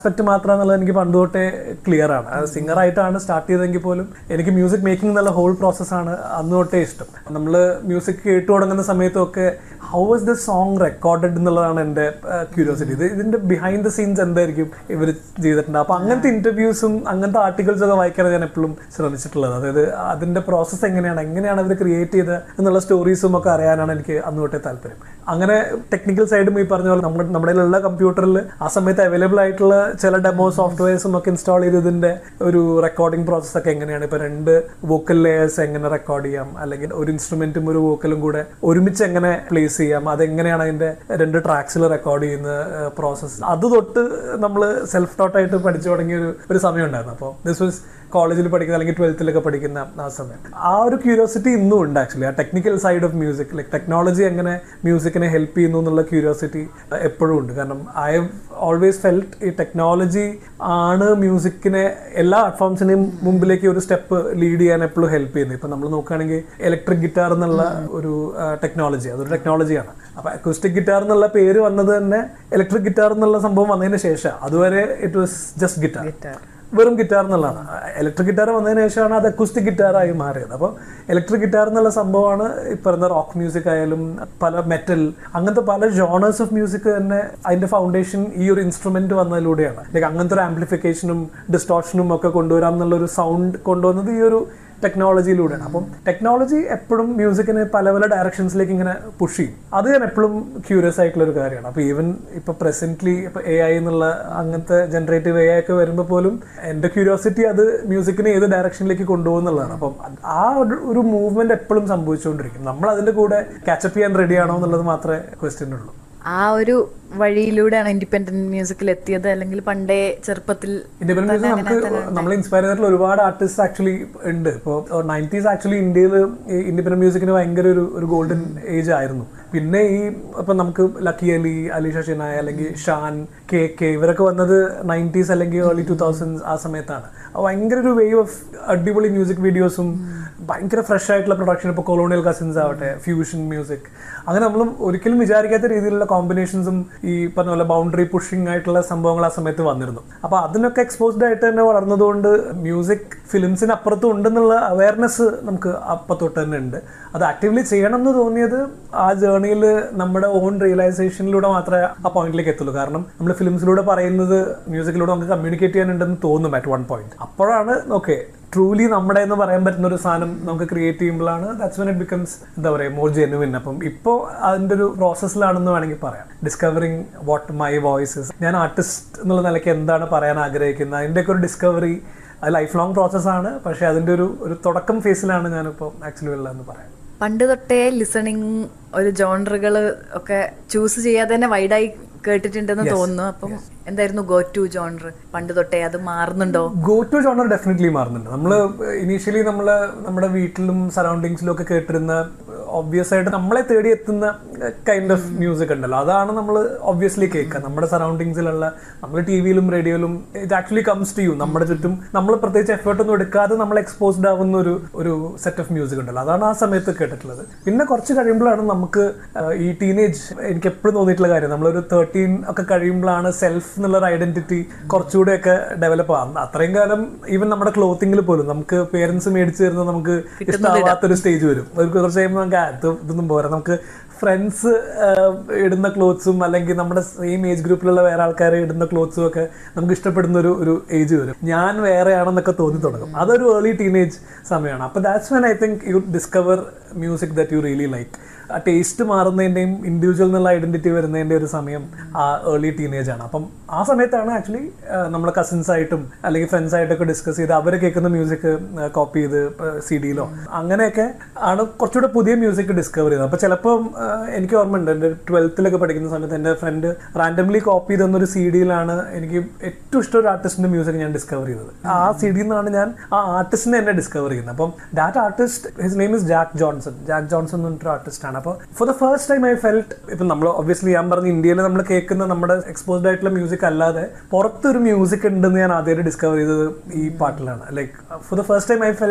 aspect മാത്രം എന്നുള്ളത് എനിക്ക് പണ്ട് തൊട്ടേ ക്ലിയർ ആണ് സിംഗർ ആയിട്ടാണ് സ്റ്റാർട്ട് ചെയ്തതെങ്കിൽ പോലും എനിക്ക് മ്യൂസിക് മേക്കിംഗ് എന്നുള്ള ഹോൾ പ്രോസസ്സാണ് അന്ന് തൊട്ടേ ഇഷ്ടം നമ്മൾ മ്യൂസിക് കേട്ടു തുടങ്ങുന്ന സമയത്തൊക്കെ how was the song recorded എന്നുള്ളതാണ് എൻ്റെ ക്യൂരിയോസിറ്റി ഇത് ഇതിന്റെ ബിഹൈൻഡ് ദ സീൻസ് എന്തായിരിക്കും ഇവർ ചെയ്തിട്ടുണ്ട് അപ്പോൾ അങ്ങനത്തെ ഇന്റർവ്യൂസും അങ്ങനത്തെ ആർട്ടിക്കിൾസ് ഒക്കെ വായിക്കാൻ ഞാൻ എപ്പോഴും ശ്രമിച്ചിട്ടുള്ളത് അതായത് അതിന്റെ പ്രോസസ്സ് എങ്ങനെയാണ് എങ്ങനെയാണ് അവർ ക്രിയേറ്റ് ചെയ്തത് എന്നുള്ള സ്റ്റോറീസും ഒക്കെ അറിയാനാണ് എനിക്ക് അന്ന് തൊട്ടേ താല്പര്യം അങ്ങനെ ടെക്നിക്കൽ സൈഡും ഈ പറഞ്ഞ പോലെ നമ്മുടെ നമ്മുടെ ഉള്ള കമ്പ്യൂട്ടറിൽ ആ സമയത്ത് അവൈലബിൾ ആയിട്ടുള്ള ചില ഡെമോ സോഫ്റ്റ്വെയർസും ഒക്കെ ഇൻസ്റ്റാൾ ചെയ്തതിന്റെ ഒരു റെക്കോർഡിംഗ് പ്രോസസ്സ് ഒക്കെ എങ്ങനെയാണ് ഇപ്പൊ രണ്ട് വോക്കൽ ലെയേഴ്സ് എങ്ങനെ റെക്കോർഡ് ചെയ്യാം അല്ലെങ്കിൽ ഒരു ഇൻസ്ട്രുമെന്റും ഒരു വോക്കലും കൂടെ ഒരുമിച്ച് എങ്ങനെ പ്ലേസ് ചെയ്യാം അതെങ്ങനെയാണ് അതിന്റെ രണ്ട് ട്രാക്സിൽ റെക്കോർഡ് ചെയ്യുന്ന പ്രോസസ്സ് അത് തൊട്ട് നമ്മൾ സെൽഫ് ടോട്ടായിട്ട് പഠിച്ചു തുടങ്ങിയ ഒരു ഒരു സമയം ഉണ്ടായിരുന്നു അപ്പോൾ ദിസ് വാസ് കോളേജിൽ പഠിക്കുന്ന അല്ലെങ്കിൽ ട്വൽത്തിലൊക്കെ പഠിക്കുന്ന ആ സമയം ആ ഒരു ക്യൂരിയോസിറ്റി ഇന്നും ഉണ്ട് ആക്ച്വലി ആ technical side of music like technology എങ്ങനെ മ്യൂസിക്കിനെ ഹെൽപ്പ് ചെയ്യുന്നു എന്നുള്ള ക്യൂരിയോസിറ്റി എപ്പോഴും ഉണ്ട് കാരണം ഐ ഹവ് ഓൾവേസ് ഫെൽറ്റ് ഈ ടെക്നോളജി ആണ് മ്യൂസിക്കിനെ എല്ലാ ആർട്ട് ഫോംസിനെയും മുമ്പിലേക്ക് ഒരു സ്റ്റെപ്പ് ലീഡ് ചെയ്യാൻ എപ്പോഴും ഹെൽപ്പ് ചെയ്യുന്നത് ഇപ്പം നമ്മൾ നോക്കുകയാണെങ്കിൽ ഇലക്ട്രിക് ഗിറ്റാർ എന്നുള്ള ഒരു ടെക്നോളജി അതൊരു ടെക്നോളജിയാണ് അപ്പൊ അക്കൂസ്റ്റിക് ഗിറ്റാർ എന്നുള്ള പേര് വന്നത് തന്നെ ഇലക്ട്രിക് ഗിറ്റാർ എന്നുള്ള സംഭവം വന്നതിന് ശേഷം അതുവരെ ഇറ്റ് വാസ് ജസ്റ്റ് ഗിറ്റാർ വെറും ഗിറ്റാർ എന്നുള്ളതാണ് ഇലക്ട്രിക് ഗിറ്റാർ വന്നതിന് ശേഷമാണ് അത് അക്കൂസ്റ്റിക് ഗിറ്റാറായി മാറിയത് അപ്പോൾ ഇലക്ട്രിക് ഗിറ്റാർ എന്നുള്ള സംഭവമാണ് ഈ പറയുന്ന റോക്ക് മ്യൂസിക് ആയാലും പല മെറ്റൽ അങ്ങനത്തെ പല ജോണേഴ്സ് ഓഫ് മ്യൂസിക് തന്നെ അതിന്റെ ഫൗണ്ടേഷൻ ഈ ഒരു ഇൻസ്ട്രുമെന്റ് വന്നതിലൂടെയാണ് ലൈക്ക് അങ്ങനത്തെ ഒരു ആംപ്ലിഫിക്കേഷനും ഡിസ്റ്റോർഷനും ഒക്കെ കൊണ്ടുവരാം എന്നുള്ള ഒരു സൗണ്ട് കൊണ്ടുവന്നത് ഈ ഒരു ടെക്നോളജിയിലൂടെയാണ് അപ്പം ടെക്നോളജി എപ്പോഴും മ്യൂസിക്കിനെ പല പല ഡയറക്ഷൻസിലേക്ക് ഇങ്ങനെ പുഷ് ചെയ്യും അത് ഞാൻ എപ്പോഴും ക്യൂരിയസ് ആയിട്ടുള്ള ഒരു കാര്യമാണ് അപ്പോൾ ഈവൻ ഇപ്പൊ പ്രസന്റ്ലി ഇപ്പൊ എ ഐ എന്നുള്ള അങ്ങനത്തെ ജനറേറ്റീവ് എ ഐ ഒക്കെ വരുമ്പോൾ പോലും എൻ്റെ ക്യൂരിയോസിറ്റി അത് മ്യൂസിക്കിനെ ഏത് ഡയറക്ഷനിലേക്ക് കൊണ്ടുപോകുന്നുള്ളതാണ് അപ്പം ആ ഒരു ഒരു മൂവ്മെന്റ് എപ്പോഴും സംഭവിച്ചുകൊണ്ടിരിക്കും നമ്മൾ അതിന്റെ കൂടെ കാച്ചപ്പ് ചെയ്യാൻ റെഡിയാണോ എന്നുള്ളത് മാത്രമേ ക്വസ്റ്റ്യൻ ഉള്ളൂ ആ ഒരു വഴിയിലൂടെയാണ് ഇൻഡിപെൻഡന്റ് മ്യൂസിക്കിൽ എത്തിയത് അല്ലെങ്കിൽ പണ്ടേ ചെറുപ്പത്തിൽ ഇൻഡിപെൻഡൻസ് നമുക്ക് നമ്മൾ ഇൻസ്പയർ ചെയ്തിട്ടുള്ള ഒരുപാട് ആർട്ടിസ്റ്റ് ആക്ച്വലി ഉണ്ട് ഇപ്പോൾ നയൻറ്റീസ് ആക്ച്വലി ഇന്ത്യയിൽ ഇൻഡിപെൻഡന്റ് മ്യൂസിക്കിന് ഭയങ്കര ഒരു ഒരു ഗോൾഡൻ ഏജ് ആയിരുന്നു പിന്നെ ഈ ഇപ്പം നമുക്ക് ലക്കി അലി അലീഷ ഷിനായ അല്ലെങ്കിൽ ഷാൻ കെ കെ ഇവരൊക്കെ വന്നത് നയൻറ്റീസ് അല്ലെങ്കിൽ ഏർലി ടു തൗസൻഡ് ആ സമയത്താണ് അത് ഭയങ്കര ഒരു വേവ് ഓഫ് അടിപൊളി മ്യൂസിക് വീഡിയോസും ഭയങ്കര ഫ്രഷ് ആയിട്ടുള്ള പ്രൊഡക്ഷൻ ഇപ്പോൾ കൊളോണിയൽ കസിൻസ് ആവട്ടെ ഫ്യൂഷൻ മ്യൂസിക് അങ്ങനെ നമ്മൾ ഒരിക്കലും വിചാരിക്കാത്ത രീതിയിലുള്ള കോമ്പിനേഷൻസും ഈ പറഞ്ഞ പോലെ ബൗണ്ടറി പുഷിംഗ് ആയിട്ടുള്ള സംഭവങ്ങൾ ആ സമയത്ത് വന്നിരുന്നു അപ്പോൾ അതിനൊക്കെ എക്സ്പോസ്ഡ് ആയിട്ട് തന്നെ വളർന്നതുകൊണ്ട് മ്യൂസിക് ഫിലിംസിന് അപ്പുറത്തും ഉണ്ടെന്നുള്ള അവയർനെസ് നമുക്ക് അപ്പം തൊട്ട് തന്നെ ഉണ്ട് അത് ആക്റ്റീവ്ലി ചെയ്യണം എന്ന് തോന്നിയത് ആ ജേർണിയിൽ നമ്മുടെ ഓൺ റിയലൈസേഷനിലൂടെ മാത്രമേ ആ പോയിന്റിലേക്ക് എത്തുള്ളൂ കാരണം നമ്മൾ ഫിലിംസിലൂടെ പറയുന്നത് മ്യൂസിക്കിലൂടെ നമുക്ക് കമ്മ്യൂണിക്കേറ്റ് ചെയ്യാനുണ്ടെന്ന് തോന്നും അറ്റ് വൺ പോയിന്റ് അപ്പോഴാണ് ഓക്കെ ട്രൂലി നമ്മുടെ എന്ന് പറയാൻ പറ്റുന്ന ഒരു സാധനം നമുക്ക് ക്രിയേറ്റ് ചെയ്യുമ്പോഴാണ് ദാറ്റ്സ് വെൻ ഇറ്റ് ബിക്കംസ് എന്താ പറയുക മോർ ജെനുവിൻ അപ്പം ഇപ്പോൾ അതിൻ്റെ ഒരു പ്രോസസ്സിലാണെന്ന് വേണമെങ്കിൽ പറയാം ഡിസ്കവറിങ് വാട്ട് മൈ വോയിസസ് ഞാൻ ആർട്ടിസ്റ്റ് എന്നുള്ള നിലയ്ക്ക് എന്താണ് പറയാൻ ആഗ്രഹിക്കുന്നത് അതിൻ്റെയൊക്കെ ഒരു ഡിസ്കവറി അത് ലൈഫ് ലോങ് പ്രോസസ്സാണ് പക്ഷേ അതിൻ്റെ ഒരു ഒരു തുടക്കം ഫേസിലാണ് ഞാനിപ്പോൾ ആക്ച്വലി ഉള്ളതെന്ന് പറയാം പണ്ട് തൊട്ടേ ലിസണിങ് ഒരു ജോണറുകൾ ഒക്കെ ചൂസ് ചെയ്യാതെ തന്നെ വൈഡായി കേട്ടിട്ടുണ്ടെന്ന് തോന്നുന്നു അപ്പം എന്തായിരുന്നു ഗോ ടു ജോണർ പണ്ട് തൊട്ടേ അത് മാറുന്നുണ്ടോ ഗോ ടു ജോണർ ഡെഫിനറ്റ്ലി മാറുന്നുണ്ട് നമ്മൾ ഇനീഷ്യലി നമ്മൾ നമ്മുടെ വീട്ടിലും സറൗണ്ടിങ്സിലും ഒക്കെ കേട്ടിരുന്ന ഒബ്വിയസ് ആയിട്ട് നമ്മളെ തേടി എത്തുന്ന കൈൻഡ് ഓഫ് മ്യൂസിക് ഉണ്ടല്ലോ അതാണ് നമ്മൾ ഒബ്വിയസ്ലി കേൾക്കുക നമ്മുടെ സറൗണ്ടിങ്സിലുള്ള നമ്മൾ ടി വിയിലും റേഡിയോയിലും ഇത് ആക്ച്വലി കംസ് ടു യു നമ്മുടെ ചുറ്റും നമ്മൾ പ്രത്യേകിച്ച് എഫേർട്ട് ഒന്നും എടുക്കാതെ നമ്മൾ എക്സ്പോസ്ഡ് ആവുന്ന ഒരു ഒരു സെറ്റ് ഓഫ് മ്യൂസിക് ഉണ്ടല്ലോ അതാണ് ആ സമയത്ത് കേട്ടിട്ടുള്ളത് പിന്നെ കുറച്ച് കഴിയുമ്പോഴാണ് നമുക്ക് ഈ ടീനേജ് എനിക്ക് എപ്പോഴും തോന്നിയിട്ടുള്ള കാര്യം നമ്മളൊരു തേർട്ടീൻ ഒക്കെ കഴിയുമ്പോഴാണ് സെൽഫ് എന്നുള്ള ഒരു ഐഡന്റിറ്റി കുറച്ചുകൂടെ ഒക്കെ ഡെവലപ്പ് ആകും അത്രയും കാലം ഈവൻ നമ്മുടെ ക്ലോത്തിങ്ങിൽ പോലും നമുക്ക് പേരൻസ് മേടിച്ചു തരുന്നത് നമുക്ക് ഇഷ്ടമാവാത്തൊരു സ്റ്റേജ് വരും ഒരു കുറച്ച് കഴിയുമ്പോൾ നമുക്ക് ആ, ഇത് ഇതൊന്നും പോരാ നമുക്ക് ഫ്രണ്ട്സ് ഇടുന്ന ക്ലോത്ത്സും അല്ലെങ്കിൽ നമ്മുടെ സെയിം ഏജ് ഗ്രൂപ്പിലുള്ള വേറെ ആൾക്കാർ ഇടുന്ന ക്ലോത്ത്സും ഒക്കെ നമുക്ക് ഇഷ്ടപ്പെടുന്ന ഒരു ഒരു ഏജ് വരും ഞാൻ വേറെയാണെന്നൊക്കെ തോന്നി തുടങ്ങും അതൊരു ഏർലി ടീനേജ് സമയമാണ് അപ്പോൾ that's when I think you discover music that you really like ആ ടേസ്റ്റ് മാറുന്നതിൻ്റെയും ഇൻഡിവിജ്വൽ എന്നുള്ള ഐഡന്റിറ്റി വരുന്നതിൻ്റെ ഒരു സമയം ആ ഏർലി ടീനേജ് ആണ് അപ്പം ആ സമയത്താണ് ആക്ച്വലി നമ്മുടെ കസിൻസ് ആയിട്ടും അല്ലെങ്കിൽ ഫ്രണ്ട്സ് ആയിട്ടൊക്കെ ഡിസ്കസ് ചെയ്ത് അവർ കേൾക്കുന്ന മ്യൂസിക് കോപ്പി ചെയ്ത് സി ഡിയിലോ അങ്ങനെയൊക്കെ ആണ് കുറച്ചുകൂടെ പുതിയ മ്യൂസിക് ഡിസ്കവർ ചെയ്തത് അപ്പോൾ ചിലപ്പോൾ എനിക്ക് ഓർമ്മയുണ്ട് എൻ്റെ ട്വൽത്തിലൊക്കെ പഠിക്കുന്ന സമയത്ത് എൻ്റെ ഫ്രണ്ട് റാൻഡംലി കോപ്പി ചെയ്തെന്നൊരു സി ഡിയിലാണ് എനിക്ക് ഏറ്റവും ഇഷ്ടം ഒരു ആർട്ടിസ്റ്റിന്റെ മ്യൂസിക് ഞാൻ ഡിസ്കവർ ചെയ്തത് ആ സി ഡിയിൽ നിന്നാണ് ഞാൻ ആ ആർട്ടിസ്റ്റിനെ എന്നെ ഡിസ്കവർ ചെയ്യുന്നത് അപ്പം that artist his name is Jack Johnson Jack Johnson എന്ന് പറഞ്ഞിട്ടൊരു ആർട്ടിസ്റ്റ് ആണ് അപ്പോൾ for the first time I felt ഇപ്പം നമ്മൾ ഒബ്വിയസ്ലി ഞാൻ പറഞ്ഞ ഇന്ത്യയിൽ നമ്മൾ കേൾക്കുന്ന നമ്മുടെ എക്സ്പോസ്ഡ് ആയിട്ടുള്ള മ്യൂസിക് അല്ലാതെ പുറത്തൊരു മ്യൂസിക് ഉണ്ടെന്ന് ഞാൻ ആദ്യമായിട്ട് ഡിസ്കവർ ചെയ്തത് ഈ പാട്ടിലാണ് like for the first time I felt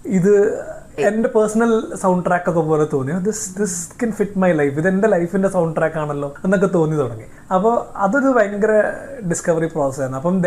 ഇത് എൻ്റെ പേഴ്സണൽ സൗണ്ട് ട്രാക്ക് ഒക്കെ പോലെ തോന്നി this this can fit my life ഇത് എൻ്റെ ലൈഫിൻ്റെ സൗണ്ട് ട്രാക്ക് ആണല്ലോ എന്നൊക്കെ തോന്നി തുടങ്ങി അപ്പോൾ അതൊരു ഭയങ്കര ഡിസ്കവറി പ്രോസസ് ആയിരുന്നു അപ്പം